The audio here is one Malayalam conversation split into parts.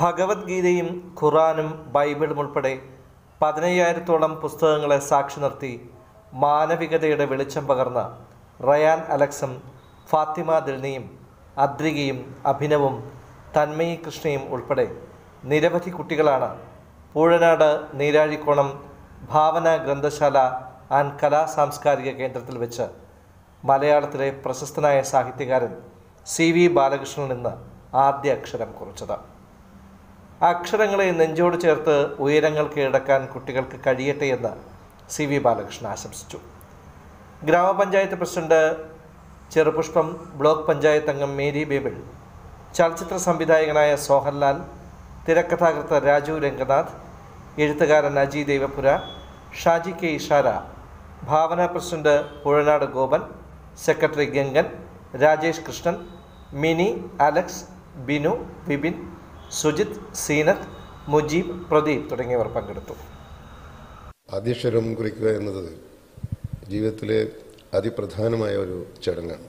ഭഗവത്ഗീതയും ഖുറാനും ബൈബിളും ഉൾപ്പെടെ പതിനയ്യായിരത്തോളം പുസ്തകങ്ങളെ സാക്ഷി നിർത്തി മാനവികതയുടെ വെളിച്ചം പകർന്ന റയാൻ അലക്സും ഫാത്തിമ ദിൽനിയും അദ്രികയും അഭിനവും തന്മയി കൃഷ്ണയും ഉൾപ്പെടെ നിരവധി കുട്ടികളാണ് പൂഴനാട് നീരാഴിക്കോണം ഭാവന ഗ്രന്ഥശാല ആൻഡ് കലാ സാംസ്കാരിക കേന്ദ്രത്തിൽ വെച്ച് മലയാളത്തിലെ പ്രശസ്തനായ സാഹിത്യകാരൻ സി വി ബാലകൃഷ്ണനിൽ നിന്ന് ആദ്യ അക്ഷരം കുറിച്ചത് അക്ഷരങ്ങളെ നെഞ്ചോട് ചേർത്ത് ഉയരങ്ങൾ കീഴടക്കാൻ കുട്ടികൾക്ക് കഴിയട്ടെ എന്ന് സി വി ബാലകൃഷ്ണൻ ആശംസിച്ചു ഗ്രാമപഞ്ചായത്ത് പ്രസിഡന്റ് ചെറുപുഷ്പം ബ്ലോക്ക് പഞ്ചായത്ത് അംഗം മേരി ബേബിൾ ചലച്ചിത്ര സംവിധായകനായ സോഹൻലാൽ തിരക്കഥാകൃത്ത് രാജു രംഗനാഥ് എഴുത്തുകാരൻ Aji Devapura Shaji K Ishara Bhavana president Puzhanad Gopan secretary Gangan Rajesh Krishnan Mini Alex Binu Vipin Sujith Seenath Mujeeb Pradeep തുടങ്ങിയവർ പങ്കെടുത്തു ആദ്യക്ഷരം കുറിക്കുക എന്നത് ജീവിതത്തിലെ അതിപ്രധാനമായ ഒരു ചടങ്ങാണ്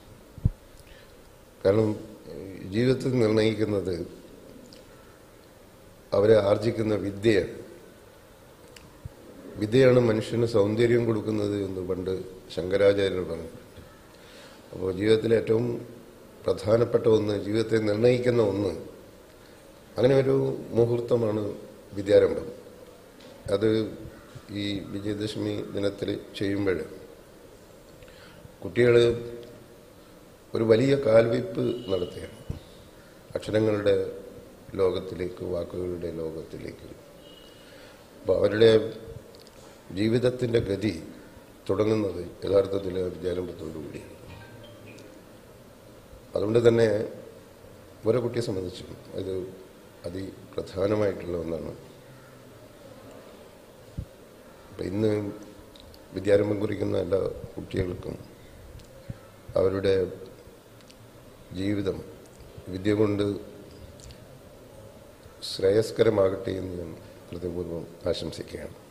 കാരണം ജീവിതത്തിൽ നിർണയിക്കുന്നത് അവരെ ആർജിക്കുന്ന വിദ്യയാണ് വിദ്യയാണ് മനുഷ്യന് സൗന്ദര്യം കൊടുക്കുന്നത് എന്ന് പണ്ട് ശങ്കരാചാര്യർ പറഞ്ഞിട്ടുണ്ട് അപ്പോൾ ജീവിതത്തിലെ ഏറ്റവും പ്രധാനപ്പെട്ട ഒന്ന് ജീവിതത്തെ നിർണയിക്കുന്ന ഒന്ന് അങ്ങനെ ഒരു മുഹൂർത്തമാണ് വിദ്യാരംഭം അത് ഈ വിജയദശമി ദിനത്തിൽ ചെയ്യുമ്പോൾ കുട്ടികൾ ഒരു വലിയ കാൽവയ്പ് നടത്തുകയാണ് അക്ഷരങ്ങളുടെ ലോകത്തിലേക്ക് വാക്കുകളുടെ ലോകത്തിലേക്ക് അപ്പോൾ അവരുടെ ജീവിതത്തിൻ്റെ ഗതി തുടങ്ങുന്നത് യഥാർത്ഥത്തിൽ വിദ്യാരംഭത്തോടു കൂടിയാണ് അതുകൊണ്ട് തന്നെ ഓരോ കുട്ടിയെ സംബന്ധിച്ചും ഇത് അതിപ്രധാനമായിട്ടുള്ള ഒന്നാണ് അപ്പം ഇന്ന് വിദ്യാരംഭം കുറിക്കുന്ന എല്ലാ കുട്ടികൾക്കും അവരുടെ ജീവിതം വിദ്യ കൊണ്ട് ശ്രേയസ്കരമാകട്ടെ എന്ന് ഞാൻ ഹൃദയപൂർവ്വം ആശംസിക്കുകയാണ്